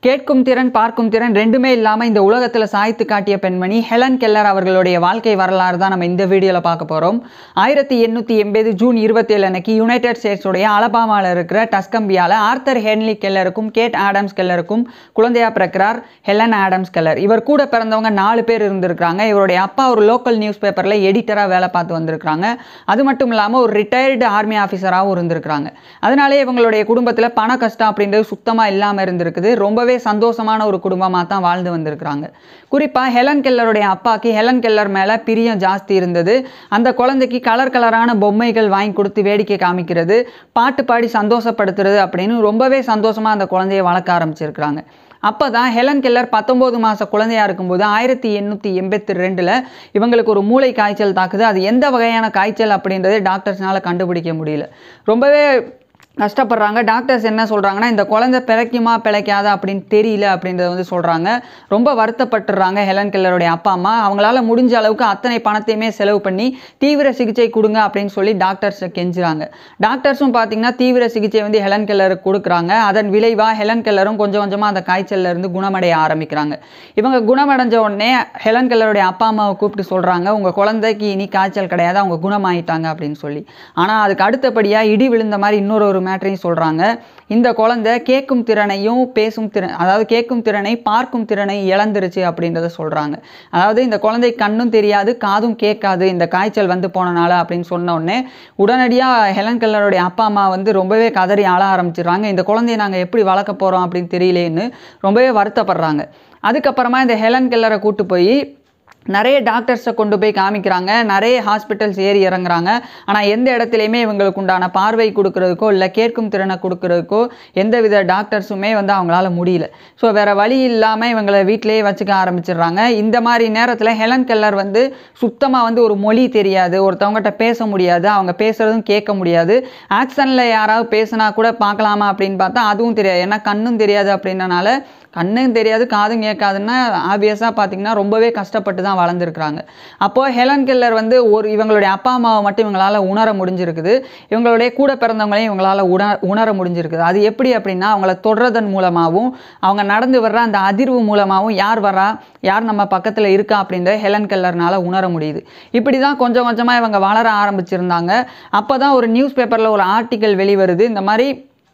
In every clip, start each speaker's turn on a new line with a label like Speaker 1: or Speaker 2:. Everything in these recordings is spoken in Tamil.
Speaker 1: கேட்கும் திறன் பார்க்கும் திறன் ரெண்டுமே இல்லாமல் இந்த உலகத்தில் சாய்த்து காட்டிய பெண்மணி ஹெலன் கெல்லர் அவர்களுடைய வாழ்க்கை வரலாறு தான் நம்ம இந்த வீடியோவில் பார்க்க போகிறோம் ஆயிரத்தி எண்ணூற்றி எண்பது ஜூன் இருபத்தேழு அன்னைக்கு யுனைடெட் ஸ்டேட்ஸுடைய அலபாமாவில் இருக்கிற டஸ்கம்பியாவில் ஆர்த்தர் ஹென்லி கெல்லருக்கும் கேட் ஆடம்ஸ் கெல்லருக்கும் குழந்தையா பிறக்கிறார் ஹெலன் ஆடம்ஸ் கெல்லர் இவர் கூட பிறந்தவங்க நாலு பேர் இருந்திருக்கிறாங்க இவருடைய அப்பா ஒரு லோக்கல் நியூஸ் பேப்பரில் எடிட்டராக வேலை பார்த்து வந்திருக்கிறாங்க அது மட்டும் இல்லாமல் ஒரு ரிட்டையர்டு ஆர்மி ஆஃபீஸராகவும் இருந்திருக்கிறாங்க அதனாலே இவங்களுடைய குடும்பத்தில் பண கஷ்டம் அப்படின்றது சுத்தமாக இல்லாமல் இருந்திருக்குது ரொம்பவே சந்தோஷமான ஒரு குடும்பமாக தான் வாழ்ந்து வந்திருக்கிறாங்க குறிப்பாக ஹெலன் கெல்லருடைய அப்பாக்கு ஹெலன் கெல்லர் மேலே பிரியம் ஜாஸ்தி இருந்தது அந்த குழந்தைக்கு கலர் கலரான பொம்மைகள் வாங்கி கொடுத்து வேடிக்கை காமிக்கிறது பாட்டு பாடி சந்தோஷப்படுத்துறது அப்படின்னு ரொம்பவே சந்தோஷமாக அந்த குழந்தைய வளர்க்க ஆரம்பிச்சிருக்கிறாங்க அப்போ தான் ஹெலன் கெல்லர் பத்தொம்போது மாத குழந்தையா இருக்கும்போது ஆயிரத்தி எண்ணூற்றி எண்பத்தி ரெண்டில் இவங்களுக்கு ஒரு மூளை காய்ச்சல் தாக்குது அது எந்த வகையான காய்ச்சல் அப்படின்றத டாக்டர்ஸ்னால கண்டுபிடிக்க முடியல ரொம்பவே கஷ்டப்படுறாங்க டாக்டர்ஸ் என்ன சொல்கிறாங்கன்னா இந்த குழந்தை பிழைக்குமா பிழைக்காதா அப்படின்னு தெரியல அப்படின்றத வந்து சொல்கிறாங்க ரொம்ப வருத்தப்பட்டுறாங்க ஹெலன் கெல்லருடைய அப்பா அம்மா அவங்களால முடிஞ்ச அளவுக்கு அத்தனை பணத்தையுமே செலவு பண்ணி தீவிர சிகிச்சை கொடுங்க அப்படின்னு சொல்லி டாக்டர்ஸ் கெஞ்சுறாங்க டாக்டர்ஸும் பார்த்தீங்கன்னா தீவிர சிகிச்சை வந்து ஹெலன் கெல்லருக்கு கொடுக்குறாங்க அதன் விளைவாக ஹெலன் கெல்லரும் கொஞ்சம் கொஞ்சமாக அந்த காய்ச்சல்ல இருந்து குணமடைய ஆரம்பிக்கிறாங்க இவங்க குணமடைஞ்ச உடனே ஹெலன் கெல்லருடைய அப்பா அம்மாவை கூப்பிட்டு சொல்கிறாங்க உங்கள் குழந்தைக்கு இனி காய்ச்சல் கிடையாது அவங்க குணமாயிட்டாங்க அப்படின்னு சொல்லி ஆனால் அதுக்கு அடுத்தபடியாக இடி விழுந்த மாதிரி இன்னொரு ஒரு மேட்டரையும் சொல்கிறாங்க இந்த குழந்தை கேட்கும் திறனையும் பேசும் திறன் அதாவது கேட்கும் திறனை பார்க்கும் திறனை இழந்துருச்சு அப்படின்றத சொல்கிறாங்க அதாவது இந்த குழந்தை கண்ணும் தெரியாது காதும் கேட்காது இந்த காய்ச்சல் வந்து போனனால அப்படின்னு சொன்ன உடனே உடனடியாக ஹெலன் கெல்லருடைய அப்பா அம்மா வந்து ரொம்பவே கதறி ஆள ஆரம்பிச்சிடுறாங்க இந்த குழந்தைய நாங்கள் எப்படி வளர்க்க போகிறோம் அப்படின்னு தெரியலேன்னு ரொம்பவே வருத்தப்படுறாங்க அதுக்கப்புறமா இந்த ஹெலன் கெல்லரை கூட்டு போய் நிறைய டாக்டர்ஸை கொண்டு போய் காமிக்கிறாங்க நிறைய ஹாஸ்பிட்டல்ஸ் ஏறி இறங்குறாங்க ஆனால் எந்த இடத்துலையுமே இவங்களுக்கு உண்டான பார்வை கொடுக்கறதுக்கோ இல்லை கேட்கும் திறனை கொடுக்கறதுக்கோ எந்த வித டாக்டர்ஸுமே வந்து அவங்களால முடியல ஸோ வேறு வழி இல்லாமல் இவங்களை வீட்டிலேயே வச்சுக்க ஆரம்பிச்சிடுறாங்க இந்த மாதிரி நேரத்தில் ஹெலன் கெல்லர் வந்து சுத்தமாக வந்து ஒரு மொழி தெரியாது ஒருத்தவங்ககிட்ட பேச முடியாது அவங்க பேசுகிறதும் கேட்க முடியாது ஆக்ஷனில் யாராவது பேசுனா கூட பார்க்கலாமா அப்படின்னு பார்த்தா அதுவும் தெரியாது ஏன்னா கண்ணும் தெரியாது அப்படின்றனால கண்ணும் தெரியாது காதும் கேட்காதுன்னா ஆப்வியஸாக பார்த்தீங்கன்னா ரொம்பவே கஷ்டப்பட்டு தான் வளர்ந்துருக்குறாங்க அப்போது ஹெலன் கெல்லர் வந்து ஒரு இவங்களுடைய அப்பா அம்மாவை மட்டும் இவங்களால் உணர முடிஞ்சிருக்குது இவங்களுடைய கூட பிறந்தவங்களையும் இவங்களால் உண உணர முடிஞ்சிருக்குது அது எப்படி அப்படின்னா அவங்கள தொடர்றதன் மூலமாகவும் அவங்க நடந்து வர்ற அந்த அதிர்வு மூலமாகவும் யார் வரா யார் நம்ம பக்கத்தில் இருக்கா அப்படின்ற ஹெலன் கெல்லர்னால உணர முடியுது இப்படி தான் கொஞ்சம் கொஞ்சமாக இவங்க வளர ஆரம்பிச்சிருந்தாங்க அப்போ தான் ஒரு நியூஸ் பேப்பரில் ஒரு ஆர்டிக்கல் வெளிவருது இந்த மாதிரி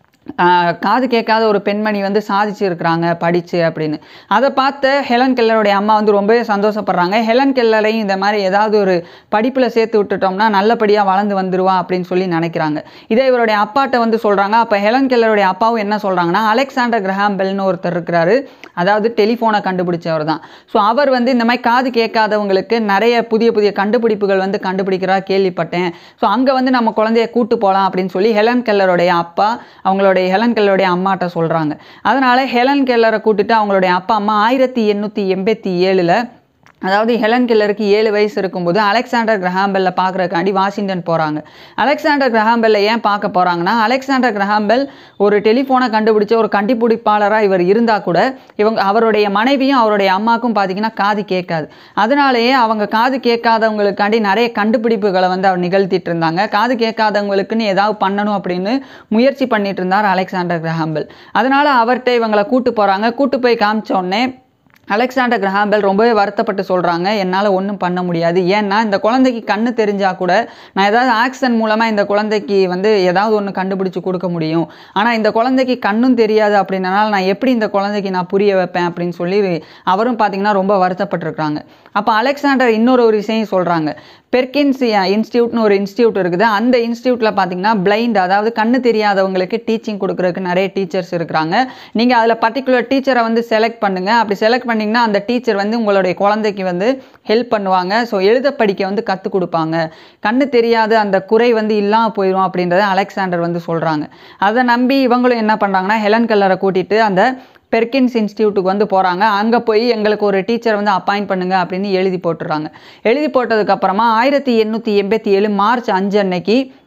Speaker 1: ஆஹ் காது கேட்காத ஒரு பெண்மணி வந்து சாதிச்சிருக்கிறாங்க படித்து அப்படின்னு அதை பார்த்த ஹெலன் கெல்லருடைய அம்மா வந்து ரொம்பவே சந்தோஷப்படுறாங்க ஹெலன் கெல்லரையும் இந்த மாதிரி ஏதாவது ஒரு படிப்பில் சேர்த்து விட்டுட்டோம்னா நல்லபடியாக வளர்ந்து வந்துருவா அப்படின்னு சொல்லி நினைக்கிறாங்க இதே இவருடைய அப்பாட்ட வந்து சொல்கிறாங்க அப்போ ஹெலன் கெல்லருடைய அப்பாவும் என்ன சொல்கிறாங்கன்னா அலெக்சாண்டர் கிரஹாம் பெல்னு ஒருத்தர் இருக்கிறாரு அதாவது டெலிஃபோனை கண்டுபிடிச்சவர் தான் ஸோ அவர் வந்து இந்த மாதிரி காது கேட்காதவங்களுக்கு நிறைய புதிய புதிய கண்டுபிடிப்புகள் வந்து கண்டுபிடிக்கிறா கேள்விப்பட்டேன் ஸோ அங்கே வந்து நம்ம குழந்தைய கூட்டு போகலாம் அப்படின்னு சொல்லி ஹெலன் கெல்லருடைய அப்பா அவங்களுடைய ஹெலன் கெல்லருடைய அம்மாட்ட சொல்கிறாங்க அதனால் ஹெலன் கெல்லரை கூட்டிட்டு அவங்களுடைய அப்பா அம்மா ஆயிரத்தி எண்ணூற்றி எண்பத்தி ஏழில் அதாவது ஹெலன் கெல்லருக்கு ஏழு வயசு இருக்கும்போது அலெக்சாண்டர் கிரஹாம்பெல்ல பார்க்குறக்காண்டி வாஷிங்டன் போகிறாங்க அலெக்சாண்டர் கிரஹாம்பெல்ல ஏன் பார்க்க போகிறாங்கன்னா அலெக்சாண்டர் கிரஹாம்பெல் ஒரு டெலிஃபோனை கண்டுபிடிச்ச ஒரு கண்டுபிடிப்பாளராக இவர் இருந்தால் கூட இவங்க அவருடைய மனைவியும் அவருடைய அம்மாக்கும் பார்த்தீங்கன்னா காது கேட்காது அதனாலேயே அவங்க காது கேட்காதவங்களுக்காண்டி நிறைய கண்டுபிடிப்புகளை வந்து அவர் நிகழ்த்திட்டு இருந்தாங்க காது கேட்காதவங்களுக்குன்னு ஏதாவது பண்ணணும் அப்படின்னு முயற்சி பண்ணிட்டு இருந்தார் அலெக்சாண்டர் கிரஹாம்பெல் அதனால் அவர்கிட்ட இவங்களை கூட்டு போகிறாங்க கூட்டு போய் காமிச்ச உடனே அலெக்சாண்டர் கிரஹாம்பெல் ரொம்பவே வருத்தப்பட்டு சொல்கிறாங்க என்னால் ஒன்றும் பண்ண முடியாது ஏன்னா இந்த குழந்தைக்கு கண்ணு தெரிஞ்சால் கூட நான் ஏதாவது ஆக்சன் மூலமாக இந்த குழந்தைக்கு வந்து ஏதாவது ஒன்று கண்டுபிடிச்சி கொடுக்க முடியும் ஆனால் இந்த குழந்தைக்கு கண்ணும் தெரியாது அப்படின்றனால நான் எப்படி இந்த குழந்தைக்கு நான் புரிய வைப்பேன் அப்படின்னு சொல்லி அவரும் பார்த்தீங்கன்னா ரொம்ப வருத்தப்பட்டிருக்காங்க அப்போ அலெக்சாண்டர் இன்னொரு ஒரு விஷயம் சொல்கிறாங்க பெர்கின்ஸ் இன்ஸ்டியூட்னு ஒரு இன்ஸ்டியூட் இருக்குது அந்த இன்ஸ்டியூட்டில் பார்த்தீங்கன்னா பிளைண்ட் அதாவது கண்ணு தெரியாதவங்களுக்கு டீச்சிங் கொடுக்குறதுக்கு நிறைய டீச்சர்ஸ் இருக்கிறாங்க நீங்கள் அதில் பர்டிகுலர் டீச்சரை வந்து செலக்ட் பண்ணுங்கள் அப்படி செலக்ட் பண்ணிங்கன்னா அந்த டீச்சர் வந்து உங்களுடைய குழந்தைக்கு வந்து ஹெல்ப் பண்ணுவாங்க ஸோ எழுத படிக்க வந்து கற்றுக் கொடுப்பாங்க கண்ணு தெரியாத அந்த குறை வந்து இல்லாமல் போயிடும் அப்படின்றத அலெக்சாண்டர் வந்து சொல்கிறாங்க அதை நம்பி இவங்களும் என்ன பண்ணுறாங்கன்னா ஹெலன் கல்லரை கூட்டிகிட்டு அந்த பெர்கின்ஸ் இன்ஸ்டியூட்டுக்கு வந்து போகிறாங்க அங்கே போய் எங்களுக்கு ஒரு டீச்சர் வந்து அப்பாயிண்ட் பண்ணுங்க அப்படின்னு எழுதி போட்டுறாங்க எழுதி போட்டதுக்கப்புறமா ஆயிரத்தி எண்ணூற்றி எண்பத்தி ஏழு மார்ச் அஞ்சு அன்னைக்கு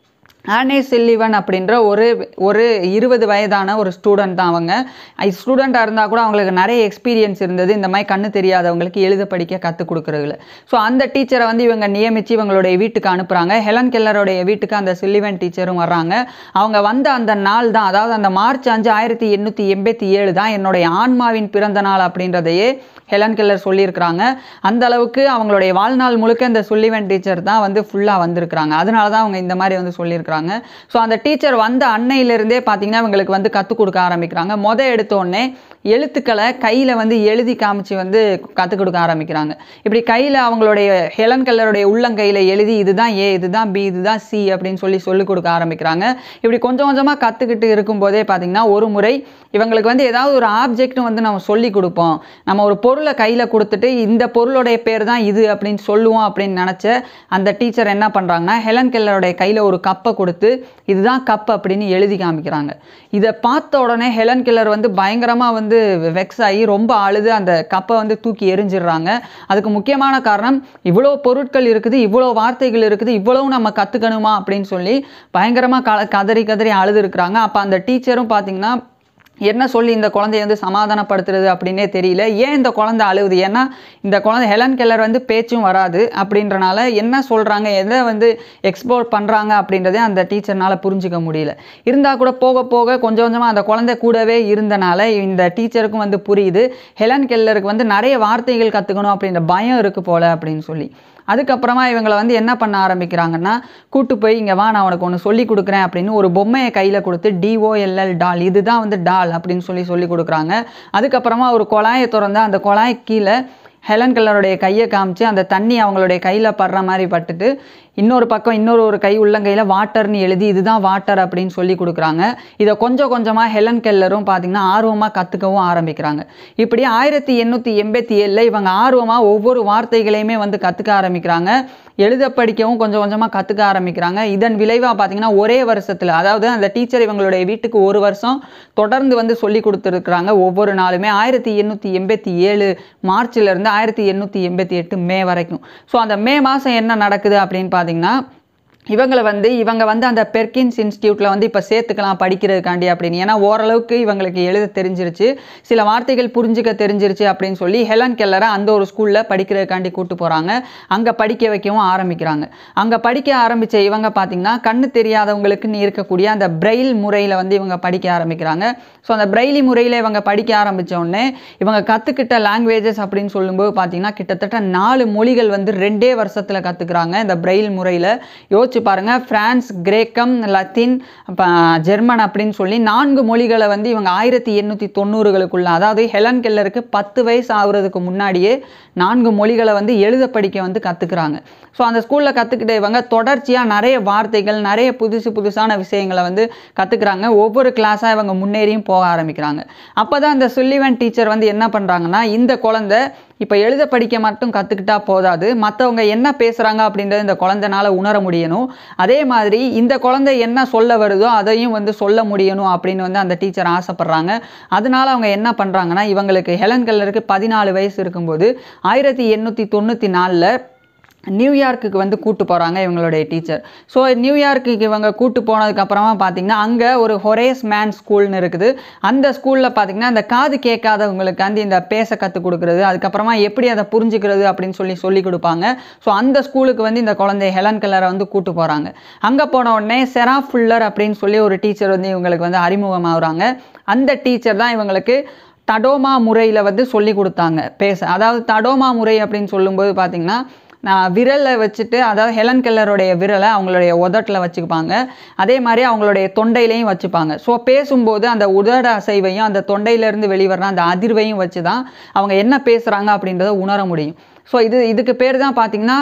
Speaker 1: ஆனே சில்லிவன் அப்படின்ற ஒரு ஒரு இருபது வயதான ஒரு ஸ்டூடெண்ட் தான் அவங்க ஸ்டூடெண்ட்டாக இருந்தால் கூட அவங்களுக்கு நிறைய எக்ஸ்பீரியன்ஸ் இருந்தது இந்த மாதிரி கண்ணு தெரியாதவங்களுக்கு எழுத படிக்க கற்றுக் கொடுக்குறதுல ஸோ அந்த டீச்சரை வந்து இவங்க நியமித்து இவங்களுடைய வீட்டுக்கு அனுப்புகிறாங்க ஹெலன் கெல்லருடைய வீட்டுக்கு அந்த சில்லிவன் டீச்சரும் வர்றாங்க அவங்க வந்த அந்த நாள் தான் அதாவது அந்த மார்ச் அஞ்சு ஆயிரத்தி எண்ணூற்றி எண்பத்தி ஏழு தான் என்னுடைய ஆன்மாவின் பிறந்த நாள் அப்படின்றதையே ஹெலன் கெல்லர் சொல்லியிருக்கிறாங்க அந்த அளவுக்கு அவங்களுடைய வாழ்நாள் முழுக்க இந்த சுல்லிவன் டீச்சர் தான் வந்து ஃபுல்லாக வந்திருக்கிறாங்க அதனால தான் அவங்க இந்த மாதிரி வந்து சொல்லியிருக்கிறாங்க ஸோ அந்த டீச்சர் வந்த அன்னையிலிருந்தே பார்த்தீங்கன்னா இவங்களுக்கு வந்து கற்றுக் கொடுக்க ஆரம்பிக்கிறாங்க முத எடுத்த உடனே எழுத்துக்களை கையில் வந்து எழுதி காமிச்சு வந்து கற்றுக் கொடுக்க ஆரம்பிக்கிறாங்க இப்படி கையில் அவங்களுடைய ஹெலன் கல்லருடைய உள்ளங்கையில் எழுதி இதுதான் ஏ இதுதான் பி இதுதான் சி அப்படின்னு சொல்லி சொல்லிக் கொடுக்க ஆரம்பிக்கிறாங்க இப்படி கொஞ்சம் கொஞ்சமாக கற்றுக்கிட்டு இருக்கும்போதே பார்த்தீங்கன்னா ஒரு முறை இவங்களுக்கு வந்து ஏதாவது ஒரு ஆப்ஜெக்ட்டும் வந்து நம்ம சொல்லி கொடுப்போம் நம்ம ஒரு பொருளை கையில் கொடுத்துட்டு இந்த பொருளுடைய பேர் தான் இது அப்படின்னு சொல்லுவோம் அப்படின்னு நினச்ச அந்த டீச்சர் என்ன பண்ணுறாங்கன்னா ஹெலன் கெல்லருடைய கையில் ஒரு கப்பை கொடுத்து இதுதான் கப் அப்படின்னு எழுதி காமிக்கிறாங்க இதை பார்த்த உடனே ஹெலன் கெல்லர் வந்து பயங்கரமாக வந்து வெக்ஸ் ஆகி ரொம்ப அழுது அந்த கப்பை வந்து தூக்கி எரிஞ்சிடுறாங்க அதுக்கு முக்கியமான காரணம் இவ்வளோ பொருட்கள் இருக்குது இவ்வளோ வார்த்தைகள் இருக்குது இவ்வளவு நம்ம கற்றுக்கணுமா அப்படின்னு சொல்லி பயங்கரமாக க கதறி கதறி அழுது இருக்கிறாங்க அப்போ அந்த டீச்சரும் பார்த்தீங்கன்னா என்ன சொல்லி இந்த குழந்தைய வந்து சமாதானப்படுத்துறது அப்படின்னே தெரியல ஏன் இந்த குழந்தை அழுகுது ஏன்னா இந்த குழந்தை ஹெலன் கெல்லர் வந்து பேச்சும் வராது அப்படின்றனால என்ன சொல்கிறாங்க எதை வந்து எக்ஸ்ப்ளோர் பண்ணுறாங்க அப்படின்றதே அந்த டீச்சர்னால புரிஞ்சுக்க முடியல இருந்தால் கூட போக போக கொஞ்சம் கொஞ்சமாக அந்த குழந்தை கூடவே இருந்தனால இந்த டீச்சருக்கும் வந்து புரியுது ஹெலன் கெல்லருக்கு வந்து நிறைய வார்த்தைகள் கற்றுக்கணும் அப்படின்ற பயம் இருக்குது போல அப்படின்னு சொல்லி அதுக்கப்புறமா இவங்களை வந்து என்ன பண்ண ஆரம்பிக்கிறாங்கன்னா கூட்டு போய் இங்கே வா நான் உனக்கு ஒன்று சொல்லி கொடுக்குறேன் அப்படின்னு ஒரு பொம்மையை கையில் கொடுத்து டிஓஎல்எல் டால் இதுதான் வந்து டால் அப்படின்னு சொல்லி சொல்லி கொடுக்குறாங்க அதுக்கப்புறமா ஒரு குழாயை திறந்து அந்த குழாய் கீழே ஹெலன் கல்லருடைய கையை காமிச்சு அந்த தண்ணி அவங்களுடைய கையில் படுற மாதிரி பட்டுட்டு இன்னொரு பக்கம் இன்னொரு ஒரு கை உள்ளங்கையில் வாட்டர்னு எழுதி இதுதான் வாட்டர் அப்படின்னு சொல்லி கொடுக்குறாங்க இதை கொஞ்சம் கொஞ்சமாக ஹெலன் கெல்லரும் பார்த்தீங்கன்னா ஆர்வமாக கற்றுக்கவும் ஆரம்பிக்கிறாங்க இப்படி ஆயிரத்தி எண்ணூற்றி எண்பத்தி ஏழில் இவங்க ஆர்வமாக ஒவ்வொரு வார்த்தைகளையுமே வந்து கற்றுக்க ஆரம்பிக்கிறாங்க எழுத படிக்கவும் கொஞ்சம் கொஞ்சமாக கற்றுக்க ஆரம்பிக்கிறாங்க இதன் விளைவாக பார்த்தீங்கன்னா ஒரே வருஷத்தில் அதாவது அந்த டீச்சர் இவங்களுடைய வீட்டுக்கு ஒரு வருஷம் தொடர்ந்து வந்து சொல்லி கொடுத்துருக்குறாங்க ஒவ்வொரு நாளுமே ஆயிரத்தி எண்ணூற்றி எண்பத்தி ஏழு மார்ச்லேருந்து ஆயிரத்தி எண்ணூற்றி எண்பத்தி எட்டு மே வரைக்கும் ஸோ அந்த மே மாதம் என்ன நடக்குது அப்படின்னு பார்த்தீங்கன்னா இவங்களை வந்து இவங்க வந்து அந்த பெர்கின்ஸ் இன்ஸ்டியூட்டில் வந்து இப்போ சேர்த்துக்கலாம் படிக்கிறதுக்காண்டி அப்படின்னு ஏன்னா ஓரளவுக்கு இவங்களுக்கு எழுத தெரிஞ்சிருச்சு சில வார்த்தைகள் புரிஞ்சுக்க தெரிஞ்சிருச்சு அப்படின்னு சொல்லி ஹெலன் கெல்லரை அந்த ஒரு ஸ்கூலில் படிக்கிறதுக்காண்டி கூட்டு போகிறாங்க அங்கே படிக்க வைக்கவும் ஆரம்பிக்கிறாங்க அங்கே படிக்க ஆரம்பித்த இவங்க பார்த்திங்கன்னா கண்ணு தெரியாதவங்களுக்குன்னு இருக்கக்கூடிய அந்த பிரெயில் முறையில் வந்து இவங்க படிக்க ஆரம்பிக்கிறாங்க ஸோ அந்த பிரெய்லி முறையில் இவங்க படிக்க ஆரம்பித்த உடனே இவங்க கற்றுக்கிட்ட லாங்குவேஜஸ் அப்படின்னு சொல்லும்போது பார்த்தீங்கன்னா கிட்டத்தட்ட நாலு மொழிகள் வந்து ரெண்டே வருஷத்தில் கற்றுக்குறாங்க இந்த பிரெயில் முறையில் யோசிச்சு பாருங்கள் பிரான்ஸ் கிரேக்கம் லத்தீன் அப்ப, ஜெர்மன் அப்படின்னு சொல்லி நான்கு மொழிகளை வந்து இவங்க ஆயிரத்தி எண்ணூற்றி தொண்ணூறுகளுக்குள்ள அதாவது ஹெலன் கெல்லருக்கு பத்து வயசு ஆகுறதுக்கு முன்னாடியே நான்கு மொழிகளை வந்து எழுத படிக்க வந்து கற்றுக்குறாங்க ஸோ அந்த ஸ்கூலில் கற்றுக்கிட்ட இவங்க தொடர்ச்சியாக நிறைய வார்த்தைகள் நிறைய புதுசு புதுசான விஷயங்களை வந்து கற்றுக்குறாங்க ஒவ்வொரு கிளாஸாக இவங்க முன்னேறியும் போக ஆரம்பிக்கிறாங்க அப்போ தான் அந்த சுல்லிவன் டீச்சர் வந்து என்ன பண்ணுறாங்கன்னா இந்த குழந்தை இப்போ எழுத படிக்க மட்டும் கற்றுக்கிட்டா போதாது மற்றவங்க என்ன பேசுகிறாங்க அப்படின்றத இந்த குழந்தைனால உணர முடியணும் அதே மாதிரி இந்த குழந்தை என்ன சொல்ல வருதோ அதையும் வந்து சொல்ல முடியணும் அப்படின்னு வந்து அந்த டீச்சர் ஆசைப்படுறாங்க அதனால அவங்க என்ன பண்ணுறாங்கன்னா இவங்களுக்கு ஹெலன் கல்லருக்கு பதினாலு வயசு இருக்கும்போது ஆயிரத்தி எண்ணூற்றி தொண்ணூற்றி நாலில் நியூயார்க்குக்கு வந்து கூட்டு போகிறாங்க இவங்களுடைய டீச்சர் ஸோ நியூயார்க்குக்கு இவங்க கூட்டு போனதுக்கப்புறமா பார்த்தீங்கன்னா அங்கே ஒரு ஹொரேஸ் மேன் ஸ்கூல்னு இருக்குது அந்த ஸ்கூலில் பார்த்தீங்கன்னா அந்த காது கேட்காதவங்களுக்காண்டி இந்த பேச கற்றுக் கொடுக்குறது அதுக்கப்புறமா எப்படி அதை புரிஞ்சுக்கிறது அப்படின்னு சொல்லி சொல்லி கொடுப்பாங்க ஸோ அந்த ஸ்கூலுக்கு வந்து இந்த குழந்தை ஹெலன் கலரை வந்து கூட்டு போகிறாங்க அங்கே போன உடனே செரா ஃபுல்லர் அப்படின்னு சொல்லி ஒரு டீச்சர் வந்து இவங்களுக்கு வந்து அறிமுகமாகறாங்க அந்த டீச்சர் தான் இவங்களுக்கு தடோமா முறையில் வந்து சொல்லி கொடுத்தாங்க பேச அதாவது தடோமா முறை அப்படின்னு சொல்லும்போது பார்த்தீங்கன்னா நான் விரலை வச்சுட்டு அதாவது ஹெலன் கெல்லருடைய விரலை அவங்களுடைய உதட்டில் வச்சுப்பாங்க அதே மாதிரி அவங்களுடைய தொண்டையிலையும் வச்சுப்பாங்க ஸோ பேசும்போது அந்த உதட அசைவையும் அந்த தொண்டையிலேருந்து வெளிவர அந்த அதிர்வையும் வச்சு தான் அவங்க என்ன பேசுகிறாங்க அப்படின்றத உணர முடியும் ஸோ இது இதுக்கு பேர் தான் பார்த்தீங்கன்னா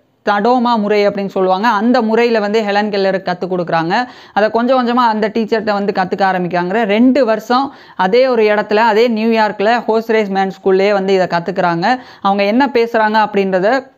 Speaker 1: தடோமா முறை அப்படின்னு சொல்லுவாங்க அந்த முறையில் வந்து ஹெலன் கெல்லருக்கு கற்றுக் கொடுக்குறாங்க அதை கொஞ்சம் கொஞ்சமாக அந்த டீச்சர்கிட்ட வந்து கற்றுக்க ஆரம்பிக்கிறாங்க ரெண்டு வருஷம் அதே ஒரு இடத்துல அதே நியூயார்க்கில் ஹோஸ்ரேஸ் மேன் ஸ்கூல்லே வந்து இதை கற்றுக்குறாங்க அவங்க என்ன பேசுகிறாங்க அப்படின்றத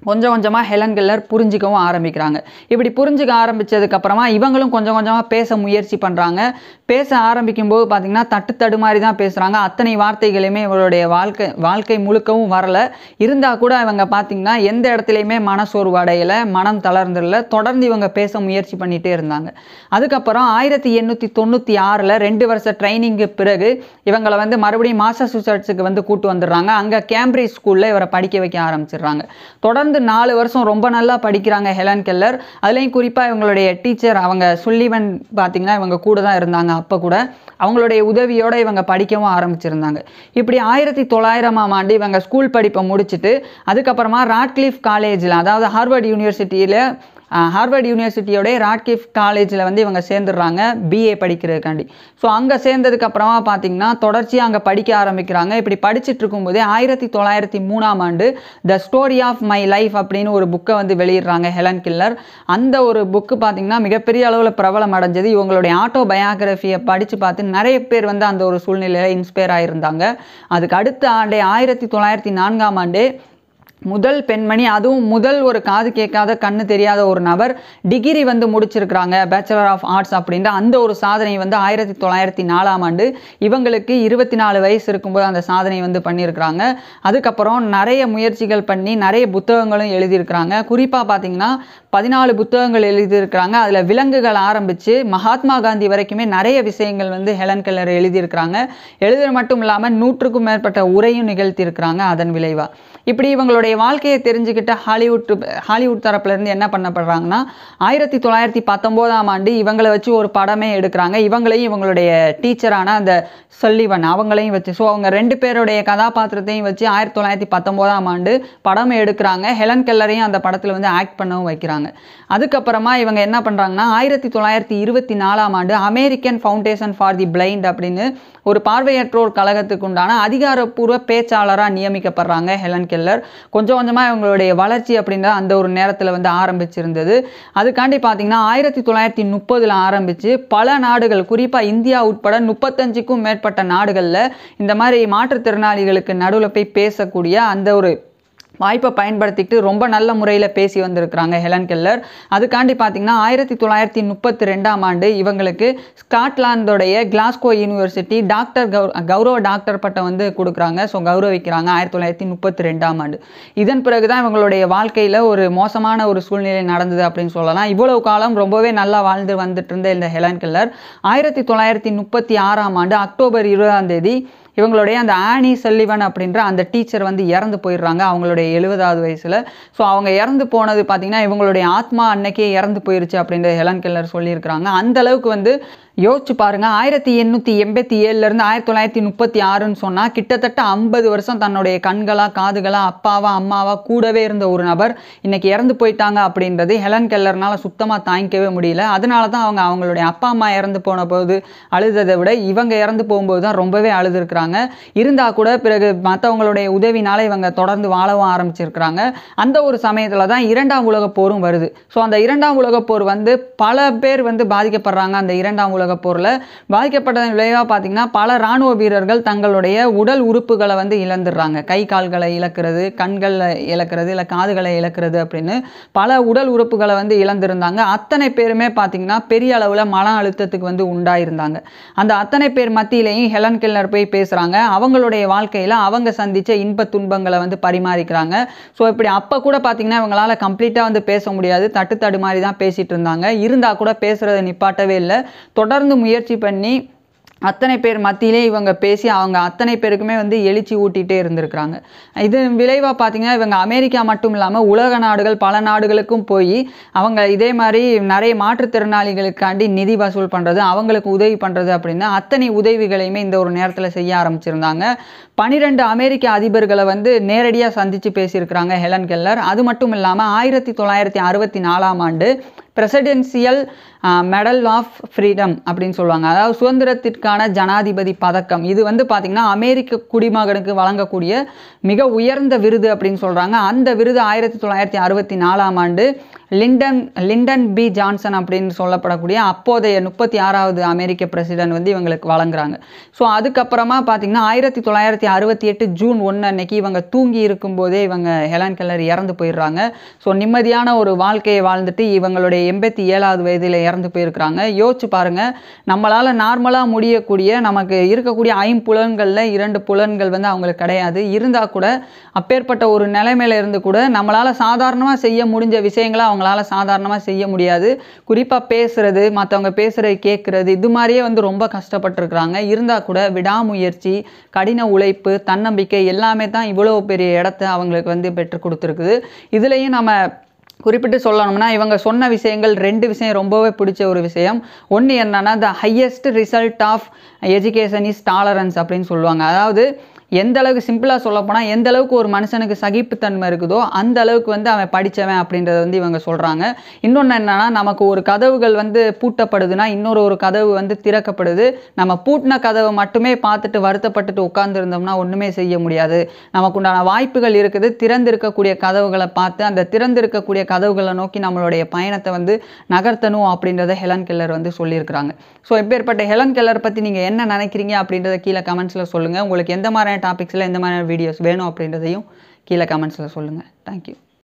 Speaker 1: கொஞ்சம் கொஞ்சமாக ஹெலன் கெல்லர் புரிஞ்சிக்கவும் ஆரம்பிக்கிறாங்க இப்படி புரிஞ்சுக்க ஆரம்பித்ததுக்கப்புறமா இவங்களும் கொஞ்சம் கொஞ்சமாக பேச முயற்சி பண்ணுறாங்க பேச ஆரம்பிக்கும் போது பார்த்திங்கன்னா தட்டு தடுமாறி தான் பேசுகிறாங்க அத்தனை வார்த்தைகளையுமே இவருடைய வாழ்க்கை வாழ்க்கை முழுக்கவும் வரல இருந்தால் கூட இவங்க பார்த்திங்கன்னா எந்த இடத்துலையுமே மனசோர்வு அடையலை மனம் தளர்ந்துடல தொடர்ந்து இவங்க பேச முயற்சி பண்ணிகிட்டே இருந்தாங்க அதுக்கப்புறம் ஆயிரத்தி எண்ணூற்றி தொண்ணூற்றி ஆறில் ரெண்டு வருஷ ட்ரைனிங்கு பிறகு இவங்களை வந்து மறுபடியும் மாசசூசட்ஸுக்கு வந்து கூட்டு வந்துடுறாங்க அங்கே கேம்பிரிட்ஜ் ஸ்கூலில் இவரை படிக்க வைக்க ஆரம்பிச்சிடுறாங்க தொடர்ந்து நாலு வருஷம் ரொம்ப நல்லா படிக்கிறாங்க ஹெலன் கெல்லர் அதுலேயும் குறிப்பாக இவங்களுடைய டீச்சர் அவங்க சுல்லிவன் பார்த்திங்கன்னா இவங்க கூட தான் இருந்தாங்க அப்போ கூட அவங்களுடைய உதவியோடு இவங்க படிக்கவும் ஆரம்பிச்சிருந்தாங்க இப்படி ஆயிரத்தி தொள்ளாயிரமாம் ஆண்டு இவங்க ஸ்கூல் படிப்பை முடிச்சுட்டு அதுக்கப்புறமா ராட்கிளிஃப் காலேஜில் அதாவது ஹார்வர்ட் யூனிவர்சிட்டியில் ஹார்வர்ட் யூனிவர்சிட்டியோட ராட்கிஃப் காலேஜில் வந்து இவங்க சேர்ந்துடுறாங்க பிஏ படிக்கிறதுக்காண்டி ஸோ அங்கே சேர்ந்ததுக்கு அப்புறமா பார்த்தீங்கன்னா தொடர்ச்சியாக அங்கே படிக்க ஆரம்பிக்கிறாங்க இப்படி படிச்சுட்டு இருக்கும்போதே ஆயிரத்தி தொள்ளாயிரத்தி மூணாம் ஆண்டு the story of my life அப்படின்னு ஒரு புக்கை வந்து வெளியிடுறாங்க ஹெலன் கில்லர் அந்த ஒரு புக்கு பார்த்தீங்கன்னா மிகப்பெரிய அளவில் பிரபலம் அடைஞ்சது இவங்களுடைய ஆட்டோ பயோகிராஃபியை படித்து பார்த்து நிறைய பேர் வந்து அந்த ஒரு சூழ்நிலையில் இன்ஸ்பயர் ஆகியிருந்தாங்க அதுக்கு அடுத்த ஆண்டே ஆயிரத்தி தொள்ளாயிரத்தி நான்காம் ஆண்டே முதல் பெண்மணி அதுவும் முதல் ஒரு காது கேட்காத கண்ணு தெரியாத ஒரு நபர் டிகிரி வந்து முடிச்சிருக்கிறாங்க பேச்சுலர் ஆஃப் ஆர்ட்ஸ் அப்படின்ற அந்த ஒரு சாதனை வந்து ஆயிரத்தி தொள்ளாயிரத்தி நாலாம் ஆண்டு இவங்களுக்கு இருபத்தி நாலு வயசு இருக்கும்போது அந்த சாதனை வந்து பண்ணியிருக்கிறாங்க அதுக்கப்புறம் நிறைய முயற்சிகள் பண்ணி நிறைய புத்தகங்களும் எழுதியிருக்கிறாங்க குறிப்பாக பார்த்தீங்கன்னா பதினாலு புத்தகங்கள் எழுதியிருக்கிறாங்க அதில் விலங்குகள் ஆரம்பித்து மகாத்மா காந்தி வரைக்குமே நிறைய விஷயங்கள் வந்து ஹெலன் கெல்லர் எழுதியிருக்கிறாங்க எழுதுறது மட்டும் இல்லாமல் நூற்றுக்கும் மேற்பட்ட உரையும் நிகழ்த்தியிருக்கிறாங்க அதன் விளைவாக இப்படி இவங்களுடைய வாழ்க்கையை தெரிஞ்சுக்கிட்ட ஹாலிவுட் ஹாலிவுட் தரப்புலேருந்து என்ன பண்ணப்படுறாங்கன்னா ஆயிரத்தி தொள்ளாயிரத்தி பத்தொம்போதாம் ஆண்டு இவங்களை வச்சு ஒரு படமே எடுக்கிறாங்க இவங்களையும் இவங்களுடைய டீச்சரான அந்த சொல்லிவன் அவங்களையும் வச்சு ஸோ அவங்க ரெண்டு பேருடைய கதாபாத்திரத்தையும் வச்சு ஆயிரத்தி தொள்ளாயிரத்தி பத்தொம்போதாம் ஆண்டு படம் எடுக்கிறாங்க ஹெலன் கெல்லரையும் அந்த படத்தில் வந்து ஆக்ட் பண்ணவும் வைக்கிறாங்க அதுக்கப்புறமா இவங்க என்ன பண்ணுறாங்கன்னா ஆயிரத்தி தொள்ளாயிரத்தி இருபத்தி நாலாம் ஆண்டு American foundation for the blind அப்படின்னு ஒரு பார்வையற்றோர் கழகத்துக்கு உண்டான அதிகாரப்பூர்வ பேச்சாளராக நியமிக்கப்படுறாங்க ஹெலன் கெல்லர் கொஞ்சம் கொஞ்சமாக இவங்களுடைய வளர்ச்சி அப்படின்ற அந்த ஒரு நேரத்தில் வந்து ஆரம்பிச்சிருந்தது அதுக்காண்டி பார்த்தீங்கன்னா ஆயிரத்தி தொள்ளாயிரத்தி முப்பதில் ஆரம்பித்து பல நாடுகள் குறிப்பாக இந்தியா உட்பட முப்பத்தஞ்சுக்கும் மேற்பட்ட நாடுகளில் இந்த மாதிரி மாற்றுத்திறனாளிகளுக்கு நடுவில் போய் பேசக்கூடிய அந்த ஒரு வாய்ப்பை பயன்படுத்திக்கிட்டு ரொம்ப நல்ல முறையில் பேசி வந்திருக்கிறாங்க ஹெலன் கெல்லர் அதுக்காண்டி பார்த்தீங்கன்னா ஆயிரத்தி தொள்ளாயிரத்தி முப்பத்தி ரெண்டாம் ஆண்டு இவங்களுக்கு ஸ்காட்லாந்தோடைய கிளாஸ்கோ யூனிவர்சிட்டி டாக்டர் கௌ கௌரவ டாக்டர் பட்டம் வந்து கொடுக்குறாங்க ஸோ கௌரவிக்கிறாங்க ஆயிரத்தி தொள்ளாயிரத்தி முப்பத்தி ரெண்டாம் ஆண்டு இதன் பிறகு தான் இவங்களுடைய வாழ்க்கையில் ஒரு மோசமான ஒரு சூழ்நிலை நடந்தது அப்படின்னு சொல்லலாம் இவ்வளவு காலம் ரொம்பவே நல்லா வாழ்ந்து வந்துட்டு இருந்த இந்த ஹெலன் கெல்லர் ஆயிரத்தி தொள்ளாயிரத்தி முப்பத்தி ஆறாம் ஆண்டு அக்டோபர் இருபதாம் தேதி இவங்களுடைய அந்த ஆனி செல்லிவன் அப்படின்ற அந்த டீச்சர் வந்து இறந்து போயிடுறாங்க அவங்களுடைய எழுபதாவது வயசில் ஸோ அவங்க இறந்து போனது பார்த்திங்கன்னா இவங்களுடைய ஆத்மா அன்னைக்கே இறந்து போயிருச்சு அப்படின்ற ஹெலன் கெல்லர் சொல்லியிருக்கிறாங்க அந்த அளவுக்கு வந்து யோசிச்சு பாருங்க ஆயிரத்தி எண்ணூற்றி எண்பத்தி ஏழுலேருந்து ஆயிரத்தி தொள்ளாயிரத்தி முப்பத்தி ஆறுன்னு சொன்னால் கிட்டத்தட்ட ஐம்பது வருஷம் தன்னுடைய கண்களா காதுகளா அப்பாவா அம்மாவா கூடவே இருந்த ஒரு நபர் இன்னைக்கு இறந்து போயிட்டாங்க அப்படின்றது ஹெலன் கெல்லர்னால சுத்தமாக தாங்கிக்கவே முடியல அதனால தான் அவங்க அவங்களுடைய அப்பா அம்மா இறந்து போன போது அழுததை விட இவங்க இறந்து போகும்போது தான் ரொம்பவே அழுதுருக்குறாங்க இருந்தால் கூட பிறகு மற்றவங்களுடைய உதவினால இவங்க தொடர்ந்து வாழவும் ஆரம்பிச்சிருக்கிறாங்க அந்த ஒரு சமயத்தில் தான் இரண்டாம் உலகப் போரும் வருது ஸோ அந்த இரண்டாம் உலகப் போர் வந்து பல பேர் வந்து பாதிக்கப்படுறாங்க அந்த இரண்டாம் உலகப் போரில் பாதிக்கப்பட்டதன் விளைவாக பார்த்தீங்கன்னா பல இராணுவ வீரர்கள் தங்களுடைய உடல் உறுப்புகளை வந்து இழந்துடுறாங்க கை கால்களை இழக்கிறது கண்களை இழக்கிறது இல்லை காதுகளை இழக்கிறது அப்படின்னு பல உடல் உறுப்புகளை வந்து இழந்திருந்தாங்க அத்தனை பேருமே பார்த்தீங்கன்னா பெரிய அளவில் மன அழுத்தத்துக்கு வந்து உண்டாயிருந்தாங்க அந்த அத்தனை பேர் மத்தியிலையும் ஹெலன் கெல்லர் போய் பேசுகிறாங்க அவங்களுடைய வாழ்க்கையில் அவங்க சந்தித்த இன்ப துன்பங்களை வந்து பரிமாறிக்கிறாங்க ஸோ இப்படி அப்போ கூட பார்த்தீங்கன்னா இவங்களால கம்ப்ளீட்டாக வந்து பேச முடியாது தட்டு தடுமாறி தான் பேசிகிட்டு இருந்தாங்க இருந்தால் கூட பேசுகிறத நிப்பாட்டவே இல்லை தொடர்ந்து முயற்சி பண்ணி அத்தனை பேர் மத்தியிலே இவங்க பேசி அவங்க அத்தனை பேருக்குமே வந்து எழுச்சி ஊட்டிகிட்டே இருந்திருக்கிறாங்க இது விளைவாக பார்த்தீங்கன்னா இவங்க அமெரிக்கா மட்டும் இல்லாமல் உலக நாடுகள் பல நாடுகளுக்கும் போய் அவங்க இதே மாதிரி நிறைய மாற்றுத்திறனாளிகளுக்காண்டி நிதி வசூல் பண்ணுறது அவங்களுக்கு உதவி பண்ணுறது அப்படின்னு அத்தனை உதவிகளையுமே இந்த ஒரு நேரத்தில் செய்ய ஆரம்பிச்சிருந்தாங்க பனிரெண்டு அமெரிக்க அதிபர்களை வந்து நேரடியாக சந்தித்து பேசியிருக்கிறாங்க ஹெலன் கெல்லர் அது மட்டும் இல்லாமல் ஆயிரத்தி தொள்ளாயிரத்தி அறுபத்தி நாலாம் ஆண்டு பிரசிடென்சியல் மெடல் ஆஃப் ஃப்ரீடம் அப்படின்னு சொல்லுவாங்க அதாவது சுதந்திரத்திற்கான ஜனாதிபதி பதக்கம் இது வந்து பார்த்திங்கன்னா அமெரிக்க குடிமகனுக்கு வழங்கக்கூடிய மிக உயர்ந்த விருது அப்படின்னு சொல்கிறாங்க அந்த விருது ஆயிரத்தி தொள்ளாயிரத்தி அறுபத்தி நாலாம் ஆண்டு லிண்டன் லிண்டன் பி ஜான்சன் அப்படின்னு சொல்லப்படக்கூடிய அப்போதைய முப்பத்தி ஆறாவது அமெரிக்க பிரசிடென்ட் வந்து இவங்களுக்கு வழங்குறாங்க ஸோ அதுக்கப்புறமா பார்த்தீங்கன்னா ஆயிரத்தி தொள்ளாயிரத்தி அறுபத்தி எட்டு ஜூன் ஒன்று அன்னைக்கு இவங்க தூங்கி இருக்கும்போதே இவங்க ஹெலன் கெல்லர் இறந்து போயிடுறாங்க ஸோ நிம்மதியான ஒரு வாழ்க்கையை வாழ்ந்துட்டு இவங்களுடைய எண்பத்தி ஏழாவது வயதில் இறந்து போயிருக்கிறாங்க யோசிச்சு பாருங்க நம்மளால் நார்மலாக முடியக்கூடிய நமக்கு இருக்கக்கூடிய ஐம்புலன்களில் இரண்டு புலன்கள் வந்து அவங்களுக்கு கிடையாது இருந்தால் கூட அப்பேற்பட்ட ஒரு நிலைமையில இருந்து கூட நம்மளால் சாதாரணமாக செய்ய முடிஞ்ச விஷயங்களை அவங்களால சாதாரணமாக செய்ய முடியாது குறிப்பாக பேசுறது மற்றவங்க பேசுறது கேட்குறது இது மாதிரியே வந்து ரொம்ப கஷ்டப்பட்டிருக்கிறாங்க இருந்தால் கூட விடாமுயற்சி கடின உழைப்பு தன்னம்பிக்கை எல்லாமே தான் இவ்வளோ பெரிய இடத்த அவங்களுக்கு வந்து பெற்றுக் கொடுத்துருக்குது இதுலேயும் நம்ம குறிப்பிட்டு சொல்லணும்னா இவங்க சொன்ன விஷயங்கள் ரெண்டு விஷயம் ரொம்பவே பிடிச்ச ஒரு விஷயம் ஒன்று என்னன்னா the highest result of education is tolerance அப்படின்னு சொல்லுவாங்க அதாவது எந்த அளவுக்கு சிம்பிளாக சொல்லப்போனால் எந்த அளவுக்கு ஒரு மனுஷனுக்கு சகிப்புத்தன்மை இருக்குதோ அந்த அளவுக்கு வந்து அவன் படித்தவன் அப்படின்றத வந்து இவங்க சொல்கிறாங்க இன்னொன்று என்னன்னா நமக்கு ஒரு கதவுகள் வந்து பூட்டப்படுதுன்னா இன்னொரு ஒரு கதவு வந்து திறக்கப்படுது நம்ம பூட்டின கதவை மட்டுமே பார்த்துட்டு வருத்தப்பட்டுட்டு உட்காந்துருந்தோம்னா ஒன்றுமே செய்ய முடியாது நமக்கு உண்டான வாய்ப்புகள் இருக்குது திறந்திருக்கக்கூடிய கதவுகளை பார்த்து அந்த திறந்திருக்கக்கூடிய கதவுகளை நோக்கி நம்மளுடைய பயணத்தை வந்து நகர்த்தணும் அப்படின்றத ஹெலன் கெல்லர் வந்து சொல்லியிருக்கிறாங்க ஸோ இப்பேற்பட்ட ஹெலன் கெல்லர் பற்றி நீங்கள் என்ன நினைக்கிறீங்க அப்படின்றத கீழே கமெண்ட்ஸில் சொல்லுங்கள் உங்களுக்கு எந்த மாதிரியான டாபிக்ஸில் எந்த மாதிரியான வீடியோஸ் வேணும் அப்படின்றதையும் கீழே கமெண்ட்ஸில் சொல்லுங்கள் தேங்க்யூ